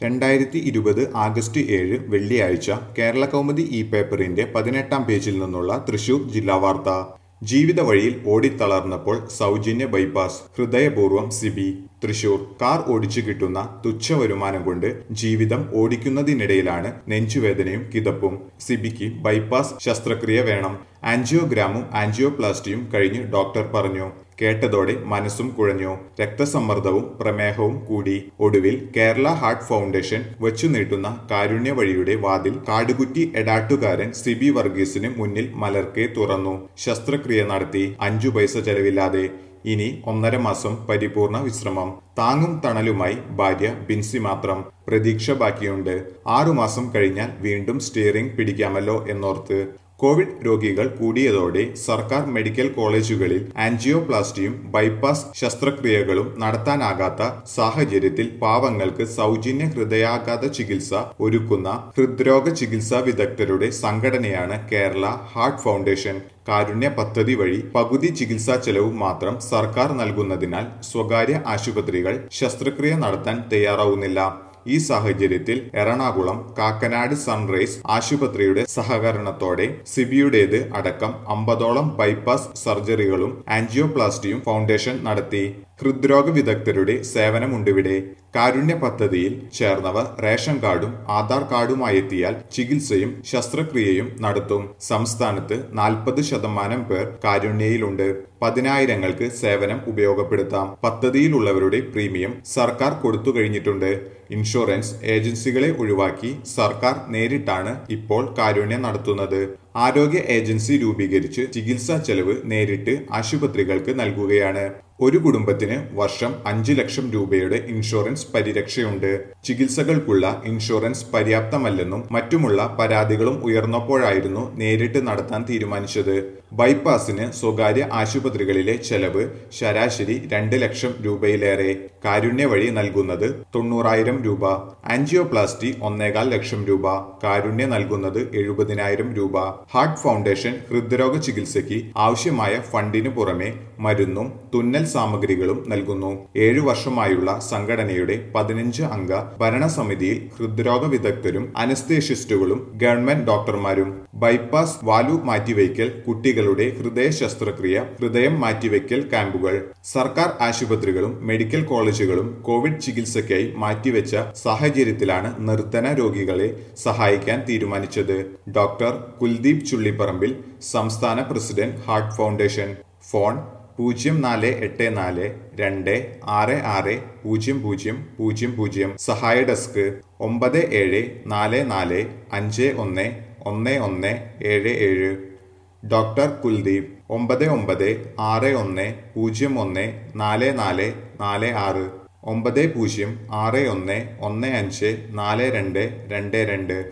രണ്ടായിരത്തി ഇരുപത് ആഗസ്റ്റ് ഏഴ് വെള്ളിയാഴ്ച കേരള കൗമുദി ഇ പേപ്പറിന്റെ പതിനെട്ടാം പേജിൽ നിന്നുള്ള തൃശൂർ ജില്ലാ വാർത്ത ജീവിത വഴിയിൽ ഓടിത്തളർന്നപ്പോൾ സൗജന്യ ബൈപ്പാസ് ഹൃദയപൂർവ്വം സിബി തൃശൂർ കാർ ഓടിച്ചു കിട്ടുന്ന തുച്ഛ വരുമാനം കൊണ്ട് ജീവിതം ഓടിക്കുന്നതിനിടയിലാണ് നെഞ്ചുവേദനയും കിതപ്പും സിബിക്ക് ബൈപ്പാസ് ശസ്ത്രക്രിയ വേണം ആൻജിയോഗ്രാമും ആൻജിയോപ്ലാസ്റ്റിയും കഴിഞ്ഞ് ഡോക്ടർ പറഞ്ഞു കേട്ടതോടെ മനസ്സും കുഴഞ്ഞു രക്തസമ്മർദ്ദവും പ്രമേഹവും കൂടി ഒടുവിൽ കേരള ഹാർട്ട് ഫൗണ്ടേഷൻ വച്ചു നീട്ടുന്ന കാരുണ്യ വഴിയുടെ വാതിൽ കാടുകുറ്റി എടാട്ടുകാരൻ സിബി വർഗീസിന് മുന്നിൽ മലർക്കെ തുറന്നു ശസ്ത്രക്രിയ നടത്തി അഞ്ചു പൈസ ചെലവില്ലാതെ ഇനി ഒന്നര മാസം പരിപൂർണ വിശ്രമം താങ്ങും തണലുമായി ഭാര്യ ബിൻസി മാത്രം പ്രതീക്ഷ ബാക്കിയുണ്ട് ആറുമാസം കഴിഞ്ഞാൽ വീണ്ടും സ്റ്റിയറിംഗ് പിടിക്കാമല്ലോ എന്നോർത്ത് കോവിഡ് രോഗികൾ കൂടിയതോടെ സർക്കാർ മെഡിക്കൽ കോളേജുകളിൽ ആൻജിയോപ്ലാസ്റ്റിയും ബൈപ്പാസ് ശസ്ത്രക്രിയകളും നടത്താനാകാത്ത സാഹചര്യത്തിൽ പാവങ്ങൾക്ക് സൗജന്യ ഹൃദയാഘാത ചികിത്സ ഒരുക്കുന്ന ഹൃദ്രോഗ ചികിത്സാ വിദഗ്ധരുടെ സംഘടനയാണ് കേരള ഹാർട്ട് ഫൗണ്ടേഷൻ കാരുണ്യ പദ്ധതി വഴി പകുതി ചികിത്സാ ചെലവ് മാത്രം സർക്കാർ നൽകുന്നതിനാൽ സ്വകാര്യ ആശുപത്രികൾ ശസ്ത്രക്രിയ നടത്താൻ തയ്യാറാവുന്നില്ല ഈ സാഹചര്യത്തിൽ എറണാകുളം കാക്കനാട് സൺറൈസ് ആശുപത്രിയുടെ സഹകരണത്തോടെ സിബിയുടേത് അടക്കം അമ്പതോളം ബൈപ്പാസ് സർജറികളും ആൻജിയോപ്ലാസ്റ്റിയും ഫൗണ്ടേഷൻ നടത്തി ഹൃദ്രോഗ വിദഗ്ധരുടെ സേവനമുണ്ടിവിടെ കാരുണ്യ പദ്ധതിയിൽ ചേർന്നവർ റേഷൻ കാർഡും ആധാർ കാർഡുമായി എത്തിയാൽ ചികിത്സയും ശസ്ത്രക്രിയയും നടത്തും സംസ്ഥാനത്ത് നാൽപ്പത് ശതമാനം പേർ കാരുണ്യയിലുണ്ട് പതിനായിരങ്ങൾക്ക് സേവനം ഉപയോഗപ്പെടുത്താം പദ്ധതിയിലുള്ളവരുടെ പ്രീമിയം സർക്കാർ കൊടുത്തു കഴിഞ്ഞിട്ടുണ്ട് ഇൻഷുറൻസ് ഏജൻസികളെ ഒഴിവാക്കി സർക്കാർ നേരിട്ടാണ് ഇപ്പോൾ കാരുണ്യം നടത്തുന്നത് ആരോഗ്യ ഏജൻസി രൂപീകരിച്ച് ചികിത്സാ ചെലവ് നേരിട്ട് ആശുപത്രികൾക്ക് നൽകുകയാണ് ഒരു കുടുംബത്തിന് വർഷം അഞ്ച് ലക്ഷം രൂപയുടെ ഇൻഷുറൻസ് പരിരക്ഷയുണ്ട് ചികിത്സകൾക്കുള്ള ഇൻഷുറൻസ് പര്യാപ്തമല്ലെന്നും മറ്റുമുള്ള പരാതികളും ഉയർന്നപ്പോഴായിരുന്നു നേരിട്ട് നടത്താൻ തീരുമാനിച്ചത് ബൈപ്പാസിന് സ്വകാര്യ ആശുപത്രികളിലെ ചെലവ് ശരാശരി രണ്ട് ലക്ഷം രൂപയിലേറെ കാരുണ്യ വഴി നൽകുന്നത് തൊണ്ണൂറായിരം രൂപ ആൻജിയോപ്ലാസ്റ്റി ഒന്നേകാൽ ലക്ഷം രൂപ കാരുണ്യ നൽകുന്നത് എഴുപതിനായിരം രൂപ ഹാർട്ട് ഫൗണ്ടേഷൻ ഹൃദ്രോഗ ചികിത്സയ്ക്ക് ആവശ്യമായ ഫണ്ടിനു പുറമെ മരുന്നും തുന്നൽ സാമഗ്രികളും നൽകുന്നു ഏഴു വർഷമായുള്ള സംഘടനയുടെ പതിനഞ്ച് അംഗ ഭരണസമിതിയിൽ ഹൃദ്രോഗ വിദഗ്ധരും അനസ്തേഷ്യസ്റ്റുകളും ഗവൺമെന്റ് ഡോക്ടർമാരും ബൈപ്പാസ് വാലു മാറ്റിവയ്ക്കൽ കുട്ടികളുടെ ഹൃദയ ശസ്ത്രക്രിയ ഹൃദയം മാറ്റിവയ്ക്കൽ ക്യാമ്പുകൾ സർക്കാർ ആശുപത്രികളും മെഡിക്കൽ കോളേജുകളും കോവിഡ് ചികിത്സയ്ക്കായി മാറ്റിവെച്ച സാഹചര്യത്തിലാണ് നിർധന രോഗികളെ സഹായിക്കാൻ തീരുമാനിച്ചത് ഡോക്ടർ കുൽദീപ് ചുള്ളിപ്പറമ്പിൽ സംസ്ഥാന പ്രസിഡന്റ് ഹാർട്ട് ഫൗണ്ടേഷൻ ഫോൺ പൂജ്യം നാല് എട്ട് നാല് രണ്ട് ആറ് ആറ് പൂജ്യം പൂജ്യം പൂജ്യം പൂജ്യം സഹായ ഡെസ്ക് ഒമ്പത് ഏഴ് നാല് നാല് അഞ്ച് ഒന്ന് ഒന്ന് ഒന്ന് ഏഴ് ഏഴ് ഡോക്ടർ കുൽദീപ് ഒമ്പത് ഒമ്പത് ആറ് ഒന്ന് പൂജ്യം ഒന്ന് നാല് നാല് നാല് ആറ് ഒമ്പത് പൂജ്യം ആറ് ഒന്ന് ഒന്ന് അഞ്ച് നാല് രണ്ട് രണ്ട് രണ്ട്